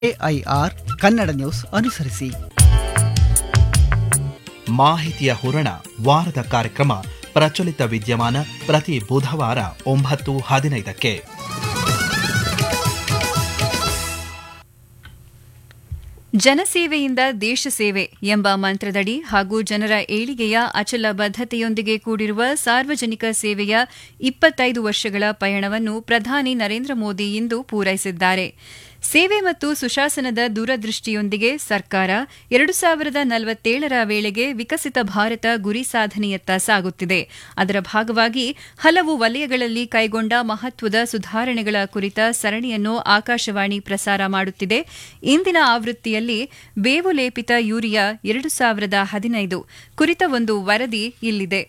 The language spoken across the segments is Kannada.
ಎಐಆರ್ ಕನ್ನಡ ನ್ಯೂಸ್ ಅನುಸರಿಸಿ ಮಾಹಿತಿಯ ಹೂರಣ ವಾರದ ಕಾರ್ಯಕ್ರಮ ಪ್ರಚಲಿತ ವಿದ್ಯಮಾನ ಪ್ರತಿ ಬುಧವಾರ ಒಂಬತ್ತು ಹದಿನೈದಕ್ಕೆ ಜನಸೇವೆಯಿಂದ ದೇಶ ಸೇವೆ ಎಂಬ ಮಂತ್ರದಡಿ ಹಾಗೂ ಜನರ ಏಳಿಗೆಯ ಅಚಲ ಬದ್ಧತೆಯೊಂದಿಗೆ ಕೂಡಿರುವ ಸಾರ್ವಜನಿಕ ಸೇವೆಯ ಇಪ್ಪತ್ತೈದು ವರ್ಷಗಳ ಪಯಣವನ್ನು ಪ್ರಧಾನಿ ನರೇಂದ್ರ ಮೋದಿ ಇಂದು ಪೂರೈಸಿದ್ದಾರೆ ಸೇವೆ ಮತ್ತು ಸುಶಾಸನದ ದೂರದೃಷ್ಟಿಯೊಂದಿಗೆ ಸರ್ಕಾರ ಎರಡು ಸಾವಿರದ ನಲವತ್ತೇಳರ ವೇಳೆಗೆ ವಿಕಸಿತ ಭಾರತ ಗುರಿ ಸಾಧನೆಯತ್ತ ಸಾಗುತ್ತಿದೆ ಅದರ ಭಾಗವಾಗಿ ಹಲವು ವಲಯಗಳಲ್ಲಿ ಕೈಗೊಂಡ ಮಹತ್ವದ ಸುಧಾರಣೆಗಳ ಕುರಿತ ಸರಣಿಯನ್ನು ಆಕಾಶವಾಣಿ ಪ್ರಸಾರ ಮಾಡುತ್ತಿದೆ ಇಂದಿನ ಆವೃತ್ತಿಯಲ್ಲಿ ಬೇವು ಲೇಪಿತ ಯೂರಿಯಾ ಎರಡು ಸಾವಿರದ ಹದಿನೈದು ಕುರಿತ ಒಂದು ವರದಿ ಇಲ್ಲಿದೆ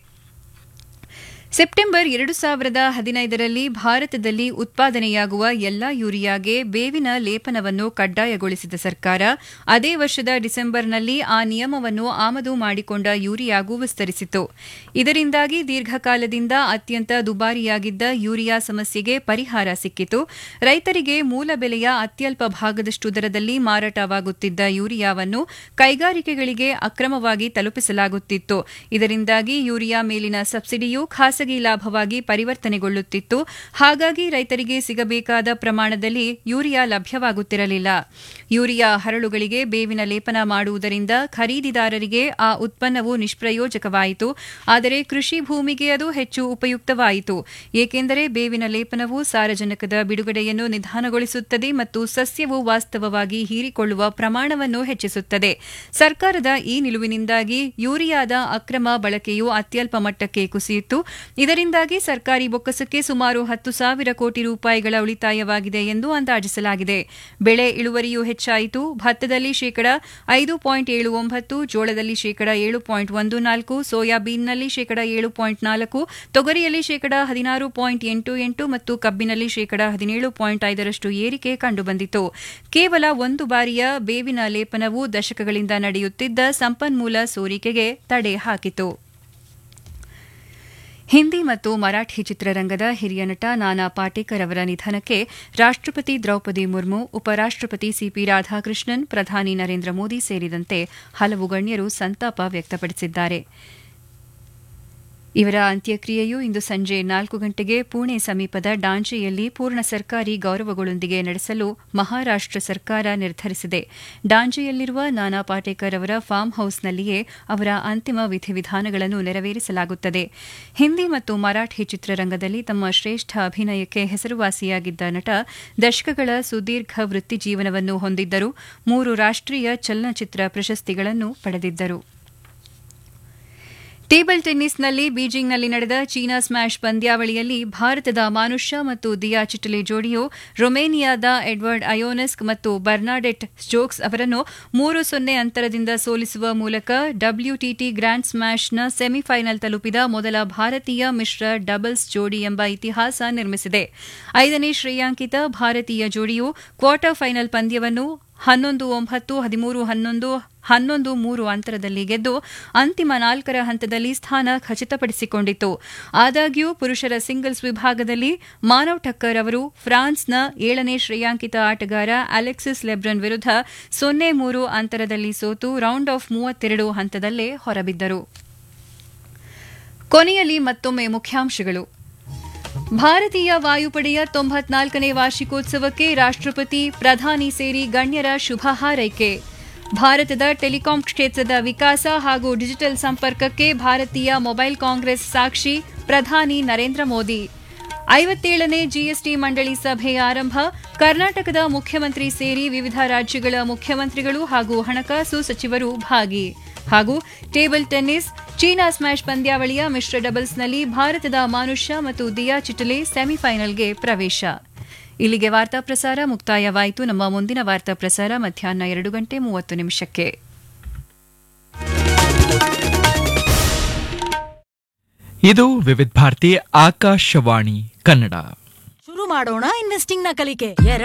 ಸೆಪ್ಟೆಂಬರ್ ಎರಡು ಸಾವಿರದ ಹದಿನೈದರಲ್ಲಿ ಭಾರತದಲ್ಲಿ ಉತ್ಪಾದನೆಯಾಗುವ ಎಲ್ಲಾ ಯೂರಿಯಾಗೆ ಬೇವಿನ ಲೇಪನವನ್ನು ಕಡ್ಡಾಯಗೊಳಿಸಿದ ಸರ್ಕಾರ ಅದೇ ವರ್ಷದ ಡಿಸೆಂಬರ್ನಲ್ಲಿ ಆ ನಿಯಮವನ್ನು ಆಮದು ಮಾಡಿಕೊಂಡ ಯೂರಿಯಾಗೂ ವಿಸ್ತರಿಸಿತು ಇದರಿಂದಾಗಿ ದೀರ್ಘಕಾಲದಿಂದ ಅತ್ಯಂತ ದುಬಾರಿಯಾಗಿದ್ದ ಯೂರಿಯಾ ಸಮಸ್ಯೆಗೆ ಪರಿಹಾರ ಸಿಕ್ಕಿತು ರೈತರಿಗೆ ಮೂಲ ಬೆಲೆಯ ಅತ್ಯಲ್ಪ ಭಾಗದಷ್ಟು ದರದಲ್ಲಿ ಮಾರಾಟವಾಗುತ್ತಿದ್ದ ಯೂರಿಯಾವನ್ನು ಕೈಗಾರಿಕೆಗಳಿಗೆ ಅಕ್ರಮವಾಗಿ ತಲುಪಿಸಲಾಗುತ್ತಿತ್ತು ಇದರಿಂದಾಗಿ ಯೂರಿಯಾ ಮೇಲಿನ ಸಬ್ಸಿಡಿಯು ಖಾಸಗಿ ಲಾಭವಾಗಿ ಪರಿವರ್ತನೆಗೊಳ್ಳುತ್ತಿತ್ತು ಹಾಗಾಗಿ ರೈತರಿಗೆ ಸಿಗಬೇಕಾದ ಪ್ರಮಾಣದಲ್ಲಿ ಯೂರಿಯಾ ಲಭ್ಯವಾಗುತ್ತಿರಲಿಲ್ಲ ಯೂರಿಯಾ ಹರಳುಗಳಿಗೆ ಬೇವಿನ ಲೇಪನ ಮಾಡುವುದರಿಂದ ಖರೀದಿದಾರರಿಗೆ ಆ ಉತ್ಪನ್ನವು ನಿಷ್ಪ್ರಯೋಜಕವಾಯಿತು ಆದರೆ ಕೃಷಿ ಭೂಮಿಗೆ ಅದು ಹೆಚ್ಚು ಉಪಯುಕ್ತವಾಯಿತು ಏಕೆಂದರೆ ಬೇವಿನ ಲೇಪನವು ಸಾರಜನಕದ ಬಿಡುಗಡೆಯನ್ನು ನಿಧಾನಗೊಳಿಸುತ್ತದೆ ಮತ್ತು ಸಸ್ಯವು ವಾಸ್ತವವಾಗಿ ಹೀರಿಕೊಳ್ಳುವ ಪ್ರಮಾಣವನ್ನು ಹೆಚ್ಚಿಸುತ್ತದೆ ಸರ್ಕಾರದ ಈ ನಿಲುವಿನಿಂದಾಗಿ ಯೂರಿಯಾದ ಅಕ್ರಮ ಬಳಕೆಯು ಅತ್ಯಲ್ಪ ಮಟ್ಟಕ್ಕೆ ಕುಸಿಯಿತು ಇದರಿಂದಾಗಿ ಸರ್ಕಾರಿ ಬೊಕ್ಕಸಕ್ಕೆ ಸುಮಾರು ಹತ್ತು ಸಾವಿರ ಕೋಟಿ ರೂಪಾಯಿಗಳ ಉಳಿತಾಯವಾಗಿದೆ ಎಂದು ಅಂದಾಜಿಸಲಾಗಿದೆ ಬೆಳೆ ಇಳುವರಿಯೂ ಹೆಚ್ಚಾಯಿತು ಭತ್ತದಲ್ಲಿ ಶೇಕಡ ಐದು ಪಾಯಿಂಟ್ ಏಳು ಒಂಬತ್ತು ಜೋಳದಲ್ಲಿ ಶೇಕಡ ಏಳು ಪಾಯಿಂಟ್ ಒಂದು ನಾಲ್ಕು ಸೋಯಾಬೀನ್ನಲ್ಲಿ ಶೇಕಡ ಏಳು ಪಾಯಿಂಟ್ ನಾಲ್ಕು ತೊಗರಿಯಲ್ಲಿ ಶೇಕಡ ಹದಿನಾರು ಪಾಯಿಂಟ್ ಎಂಟು ಎಂಟು ಮತ್ತು ಕಬ್ಬಿನಲ್ಲಿ ಶೇಕಡ ಹದಿನೇಳು ಪಾಯಿಂಟ್ ಐದರಷ್ಟು ಏರಿಕೆ ಕಂಡುಬಂದಿತು ಕೇವಲ ಒಂದು ಬಾರಿಯ ಬೇವಿನ ಲೇಪನವು ದಶಕಗಳಿಂದ ನಡೆಯುತ್ತಿದ್ದ ಸಂಪನ್ಮೂಲ ಸೋರಿಕೆಗೆ ತಡೆ ಹಾಕಿತು ಹಿಂದಿ ಮತ್ತು ಮರಾಠಿ ಚಿತ್ರರಂಗದ ಹಿರಿಯ ನಟ ನಾನಾ ಪಾಟೇಕರ್ ಅವರ ನಿಧನಕ್ಕೆ ರಾಷ್ಟಪತಿ ದ್ರೌಪದಿ ಮುರ್ಮು ಉಪರಾಷ್ಟಪತಿ ಸಿಪಿ ರಾಧಾಕೃಷ್ಣನ್ ಪ್ರಧಾನಿ ನರೇಂದ್ರ ಮೋದಿ ಸೇರಿದಂತೆ ಹಲವು ಗಣ್ಯರು ಸಂತಾಪ ವ್ಯಕ್ತಪಡಿಸಿದ್ದಾರೆ ಇವರ ಅಂತ್ಯಕ್ರಿಯೆಯು ಇಂದು ಸಂಜೆ ನಾಲ್ಕು ಗಂಟೆಗೆ ಪುಣೆ ಸಮೀಪದ ಡಾಂಜೆಯಲ್ಲಿ ಪೂರ್ಣ ಸರ್ಕಾರಿ ಗೌರವಗಳೊಂದಿಗೆ ನಡೆಸಲು ಮಹಾರಾಷ್ಟ ಸರ್ಕಾರ ನಿರ್ಧರಿಸಿದೆ ಡಾಂಜೆಯಲ್ಲಿರುವ ನಾನಾ ಪಾಟೇಕರ್ ಅವರ ಫಾರ್ಮ್ ಹೌಸ್ನಲ್ಲಿಯೇ ಅವರ ಅಂತಿಮ ವಿಧಿವಿಧಾನಗಳನ್ನು ನೆರವೇರಿಸಲಾಗುತ್ತದೆ ಹಿಂದಿ ಮತ್ತು ಮರಾಠಿ ಚಿತ್ರರಂಗದಲ್ಲಿ ತಮ್ಮ ಶ್ರೇಷ್ಠ ಅಭಿನಯಕ್ಕೆ ಹೆಸರುವಾಸಿಯಾಗಿದ್ದ ನಟ ದಶಕಗಳ ಸುದೀರ್ಘ ವೃತ್ತಿಜೀವನವನ್ನು ಹೊಂದಿದ್ದರು ಮೂರು ರಾಷ್ಟೀಯ ಚಲನಚಿತ್ರ ಪ್ರಶಸ್ತಿಗಳನ್ನು ಪಡೆದಿದ್ದರು ಟೇಬಲ್ ಟೆನ್ನಿಸ್ನಲ್ಲಿ ಬೀಜಿಂಗ್ನಲ್ಲಿ ನಡೆದ ಚೀನಾ ಸ್ಮ್ಯಾಶ್ ಪಂದ್ಯಾವಳಿಯಲ್ಲಿ ಭಾರತದ ಮಾನುಷ್ಯ ಮತ್ತು ದಿಯಾ ಚಿಟಲೆ ಜೋಡಿಯು ರೊಮೇನಿಯಾದ ಎಡ್ವರ್ಡ್ ಅಯೋನೆಸ್ಕ್ ಮತ್ತು ಬರ್ನಾಡೆಟ್ ಸ್ಟೋಕ್ಸ್ ಅವರನ್ನು ಮೂರು ಸೊನ್ನೆ ಅಂತರದಿಂದ ಸೋಲಿಸುವ ಮೂಲಕ ಡಬ್ಲ್ಯೂಟಿಟಿ ಗ್ರ್ಯಾಂಡ್ ಸ್ಮ್ಯಾಶ್ನ ಸೆಮಿಫೈನಲ್ ತಲುಪಿದ ಮೊದಲ ಭಾರತೀಯ ಮಿಶ್ರ ಡಬಲ್ಸ್ ಜೋಡಿ ಎಂಬ ಇತಿಹಾಸ ನಿರ್ಮಿಸಿದೆ ಐದನೇ ಶ್ರೇಯಾಂಕಿತ ಭಾರತೀಯ ಜೋಡಿಯು ಕ್ವಾರ್ಟರ್ ಫೈನಲ್ ಪಂದ್ಯವನ್ನು ಹನ್ನೊಂದು ಒಂಬತ್ತು ಹದಿಮೂರು ಹನ್ನೊಂದು ಹನ್ನೊಂದು ಮೂರು ಅಂತರದಲ್ಲಿ ಗೆದ್ದು ಅಂತಿಮ ನಾಲ್ಕರ ಹಂತದಲ್ಲಿ ಸ್ಥಾನ ಖಚಿತಪಡಿಸಿಕೊಂಡಿತು ಆದಾಗ್ಯೂ ಪುರುಷರ ಸಿಂಗಲ್ಸ್ ವಿಭಾಗದಲ್ಲಿ ಮಾನವ್ ಠಕ್ಕರ್ ಅವರು ಫ್ರಾನ್ಸ್ನ ಏಳನೇ ಶ್ರೇಯಾಂಕಿತ ಆಟಗಾರ ಅಲೆಕ್ಸಿಸ್ ಲೆಬ್ರನ್ ವಿರುದ್ಧ ಸೊನ್ನೆ ಮೂರು ಅಂತರದಲ್ಲಿ ಸೋತು ರೌಂಡ್ ಆಫ್ ಮೂವತ್ತೆರಡು ಹಂತದಲ್ಲೇ ಹೊರಬಿದ್ದರು ಕೊನೆಯಲ್ಲಿ ಮತ್ತೊಮ್ಮೆ ಮುಖ್ಯಾಂಶಗಳು ಭಾರತೀಯ ವಾಯುಪಡೆಯ ತೊಂಬತ್ನಾಲ್ಕನೇ ವಾರ್ಷಿಕೋತ್ಸವಕ್ಕೆ ರಾಷ್ಟಪತಿ ಪ್ರಧಾನಿ ಸೇರಿ ಗಣ್ಯರ ಶುಭ ಹಾರೈಕೆ ಭಾರತದ ಟೆಲಿಕಾಂ ಕ್ಷೇತ್ರದ ವಿಕಾಸ ಹಾಗೂ ಡಿಜಿಟಲ್ ಸಂಪರ್ಕಕ್ಕೆ ಭಾರತೀಯ ಮೊಬೈಲ್ ಕಾಂಗ್ರೆಸ್ ಸಾಕ್ಷಿ ಪ್ರಧಾನಿ ನರೇಂದ್ರ ಮೋದಿ ಐವತ್ತೇಳನೇ ಜಿಎಸ್ಟಿ ಮಂಡಳಿ ಸಭೆ ಆರಂಭ ಕರ್ನಾಟಕದ ಮುಖ್ಯಮಂತ್ರಿ ಸೇರಿ ವಿವಿಧ ರಾಜ್ಯಗಳ ಮುಖ್ಯಮಂತ್ರಿಗಳು ಹಾಗೂ ಹಣಕಾಸು ಸಚಿವರು ಭಾಗಿ ಹಾಗೂ ಟೇಬಲ್ ಟೆನ್ನಿಸ್ ಚೀನಾ ಸ್ಮ್ಯಾಶ್ ಪಂದ್ಯಾವಳಿಯ ಮಿಶ್ರ ಡಬಲ್ಸ್ನಲ್ಲಿ ಭಾರತದ ಮಾನುಷ್ಯ ಮತ್ತು ದಿಯಾ ಚಿಟಲೆ ಸೆಮಿಫೈನಲ್ಗೆ ಪ್ರವೇಶ ಇಲ್ಲಿಗೆ ವಾರ್ತಾ ಪ್ರಸಾರ ಮುಕ್ತಾಯವಾಯಿತು ನಮ್ಮ ಮುಂದಿನ ವಾರ್ತಾ ಪ್ರಸಾರ ಮಧ್ಯಾಹ್ನ ಎರಡು ಗಂಟೆ ಮೂವತ್ತು ನಿಮಿಷಕ್ಕೆ ಇದು ವಿವಿಧ ಭಾರತಿ ಆಕಾಶವಾಣಿ ಕನ್ನಡ ಶುರು ಮಾಡೋಣ ಇನ್ವೆಸ್ಟಿಂಗ್ ನ ಕಲಿಕೆ